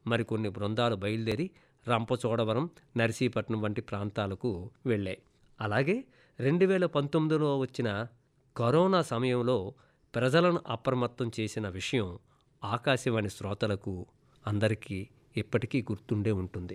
మరికొన్ని బృందాలు బయలుదేరి రంపచోడవరం నర్సీపట్నం వంటి ప్రాంతాలకు వెళ్ళాయి అలాగే రెండు వేల పంతొమ్మిదిలో వచ్చిన కరోనా సమయంలో ప్రజలను అప్రమత్తం చేసిన విషయం ఆకాశవాణి శ్రోతలకు అందరికీ ఇప్పటికీ గుర్తుండే ఉంటుంది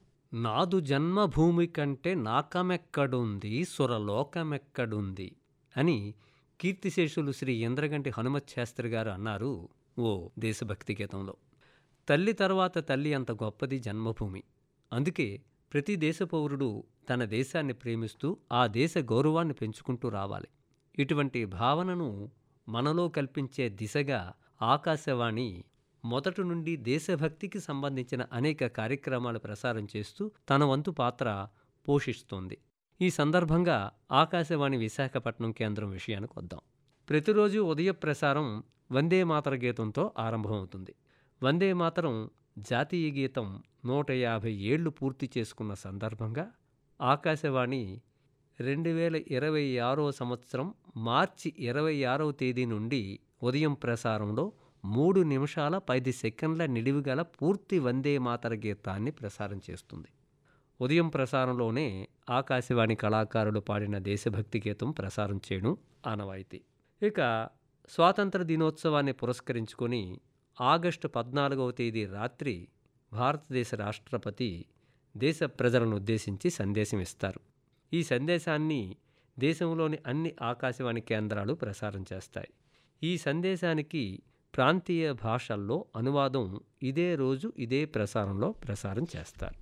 నాదు జన్మభూమి కంటే నాకమెక్కడుంది సురలోకమెక్కడుంది అని కీర్తిశేషులు శ్రీ ఇంద్రగంటి హనుమత్ శాస్త్రి గారు అన్నారు ఓ దేశభక్తి గీతంలో తల్లి తర్వాత తల్లి అంత గొప్పది జన్మభూమి అందుకే ప్రతి దేశ పౌరుడు తన దేశాన్ని ప్రేమిస్తూ ఆ దేశ గౌరవాన్ని పెంచుకుంటూ రావాలి ఇటువంటి భావనను మనలో కల్పించే దిశగా ఆకాశవాణి మొదటి నుండి దేశభక్తికి సంబంధించిన అనేక కార్యక్రమాలు ప్రసారం చేస్తూ తన వంతు పాత్ర పోషిస్తోంది ఈ సందర్భంగా ఆకాశవాణి విశాఖపట్నం కేంద్రం విషయానికి వద్దాం ప్రతిరోజు ఉదయ ప్రసారం వందే మాతర గీతంతో ఆరంభమవుతుంది వందే మాతరం జాతీయ గీతం నూట యాభై ఏళ్లు పూర్తి చేసుకున్న సందర్భంగా ఆకాశవాణి రెండు వేల ఇరవై ఆరో సంవత్సరం మార్చి ఇరవై ఆరవ తేదీ నుండి ఉదయం ప్రసారంలో మూడు నిమిషాల పది సెకండ్ల నిడివిగల పూర్తి వందే మాతర గీతాన్ని ప్రసారం చేస్తుంది ఉదయం ప్రసారంలోనే ఆకాశవాణి కళాకారులు పాడిన దేశభక్తి గీతం ప్రసారం చేయడం ఆనవాయితీ ఇక స్వాతంత్ర దినోత్సవాన్ని పురస్కరించుకొని ఆగస్టు పద్నాలుగవ తేదీ రాత్రి భారతదేశ రాష్ట్రపతి దేశ ప్రజలను ఉద్దేశించి సందేశం ఇస్తారు ఈ సందేశాన్ని దేశంలోని అన్ని ఆకాశవాణి కేంద్రాలు ప్రసారం చేస్తాయి ఈ సందేశానికి ప్రాంతీయ భాషల్లో అనువాదం ఇదే రోజు ఇదే ప్రసారంలో ప్రసారం చేస్తారు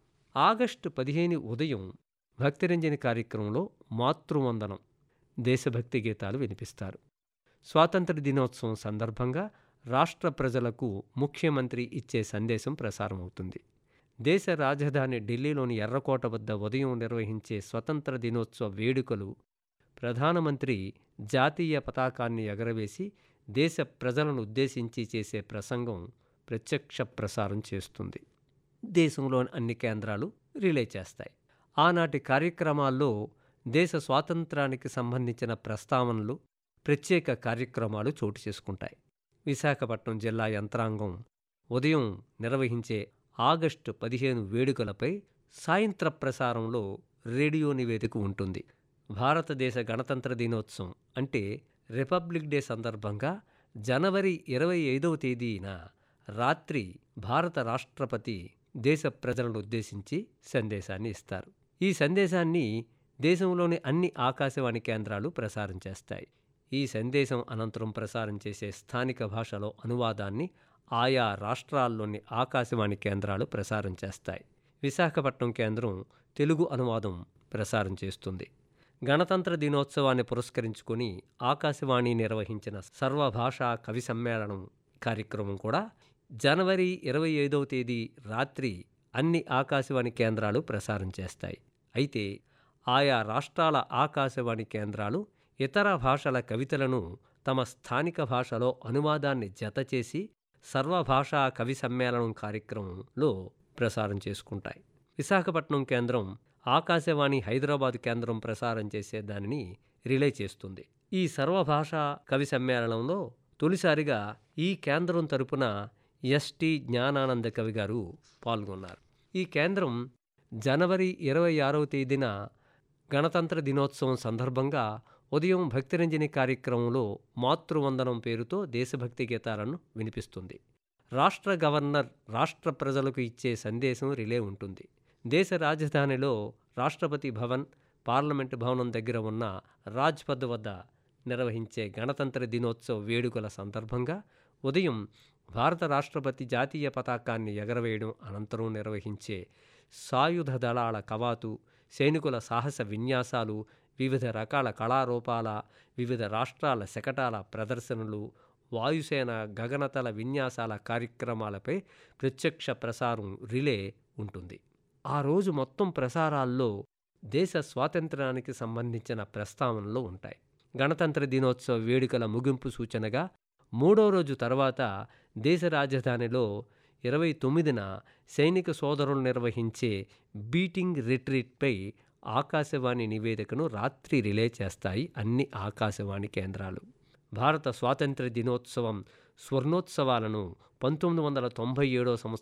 ఆగస్టు పదిహేను ఉదయం భక్తిరంజని కార్యక్రమంలో మాతృవందనం దేశభక్తి గీతాలు వినిపిస్తారు స్వాతంత్ర దినోత్సవం సందర్భంగా రాష్ట్ర ప్రజలకు ముఖ్యమంత్రి ఇచ్చే సందేశం ప్రసారమవుతుంది దేశ రాజధాని ఢిల్లీలోని ఎర్రకోట వద్ద ఉదయం నిర్వహించే స్వతంత్ర దినోత్సవ వేడుకలు ప్రధానమంత్రి జాతీయ పతాకాన్ని ఎగరవేసి దేశ ప్రజలను ఉద్దేశించి చేసే ప్రసంగం ప్రత్యక్ష ప్రసారం చేస్తుంది దేశంలోని అన్ని కేంద్రాలు రిలే చేస్తాయి ఆనాటి కార్యక్రమాల్లో దేశ స్వాతంత్రానికి సంబంధించిన ప్రస్తావనలు ప్రత్యేక కార్యక్రమాలు చోటు చేసుకుంటాయి విశాఖపట్నం జిల్లా యంత్రాంగం ఉదయం నిర్వహించే ఆగస్టు పదిహేను వేడుకలపై సాయంత్ర ప్రసారంలో రేడియో నివేదిక ఉంటుంది భారతదేశ గణతంత్ర దినోత్సవం అంటే రిపబ్లిక్ డే సందర్భంగా జనవరి ఇరవై ఐదవ తేదీన రాత్రి భారత రాష్ట్రపతి దేశ ప్రజలను ఉద్దేశించి సందేశాన్ని ఇస్తారు ఈ సందేశాన్ని దేశంలోని అన్ని ఆకాశవాణి కేంద్రాలు ప్రసారం చేస్తాయి ఈ సందేశం అనంతరం ప్రసారం చేసే స్థానిక భాషలో అనువాదాన్ని ఆయా రాష్ట్రాల్లోని ఆకాశవాణి కేంద్రాలు ప్రసారం చేస్తాయి విశాఖపట్నం కేంద్రం తెలుగు అనువాదం ప్రసారం చేస్తుంది గణతంత్ర దినోత్సవాన్ని పురస్కరించుకొని ఆకాశవాణి నిర్వహించిన సర్వభాషా కవి సమ్మేళనం కార్యక్రమం కూడా జనవరి ఇరవై ఐదవ తేదీ రాత్రి అన్ని ఆకాశవాణి కేంద్రాలు ప్రసారం చేస్తాయి అయితే ఆయా రాష్ట్రాల ఆకాశవాణి కేంద్రాలు ఇతర భాషల కవితలను తమ స్థానిక భాషలో అనువాదాన్ని జతచేసి సర్వభాషా కవి సమ్మేళనం కార్యక్రమంలో ప్రసారం చేసుకుంటాయి విశాఖపట్నం కేంద్రం ఆకాశవాణి హైదరాబాద్ కేంద్రం ప్రసారం చేసే దానిని రిలే చేస్తుంది ఈ సర్వభాషా కవి సమ్మేళనంలో తొలిసారిగా ఈ కేంద్రం తరపున ఎస్టి జ్ఞానానంద కవి గారు పాల్గొన్నారు ఈ కేంద్రం జనవరి ఇరవై ఆరవ తేదీన గణతంత్ర దినోత్సవం సందర్భంగా ఉదయం భక్తిరంజని కార్యక్రమంలో మాతృవందనం పేరుతో దేశభక్తి గీతాలను వినిపిస్తుంది రాష్ట్ర గవర్నర్ రాష్ట్ర ప్రజలకు ఇచ్చే సందేశం రిలే ఉంటుంది దేశ రాజధానిలో రాష్ట్రపతి భవన్ పార్లమెంటు భవనం దగ్గర ఉన్న రాజ్పథ్ వద్ద నిర్వహించే గణతంత్ర దినోత్సవ వేడుకల సందర్భంగా ఉదయం భారత రాష్ట్రపతి జాతీయ పతాకాన్ని ఎగరవేయడం అనంతరం నిర్వహించే సాయుధ దళాల కవాతు సైనికుల సాహస విన్యాసాలు వివిధ రకాల కళారూపాల వివిధ రాష్ట్రాల శకటాల ప్రదర్శనలు వాయుసేన గగనతల విన్యాసాల కార్యక్రమాలపై ప్రత్యక్ష ప్రసారం రిలే ఉంటుంది ఆ రోజు మొత్తం ప్రసారాల్లో దేశ స్వాతంత్రానికి సంబంధించిన ప్రస్తావనలు ఉంటాయి గణతంత్ర దినోత్సవ వేడుకల ముగింపు సూచనగా మూడో రోజు తర్వాత దేశ రాజధానిలో ఇరవై తొమ్మిదిన సైనిక సోదరులు నిర్వహించే బీటింగ్ రిట్రీట్పై ఆకాశవాణి నివేదికను రాత్రి రిలే చేస్తాయి అన్ని ఆకాశవాణి కేంద్రాలు భారత స్వాతంత్ర దినోత్సవం స్వర్ణోత్సవాలను పంతొమ్మిది వందల తొంభై ఏడో సంవత్సరం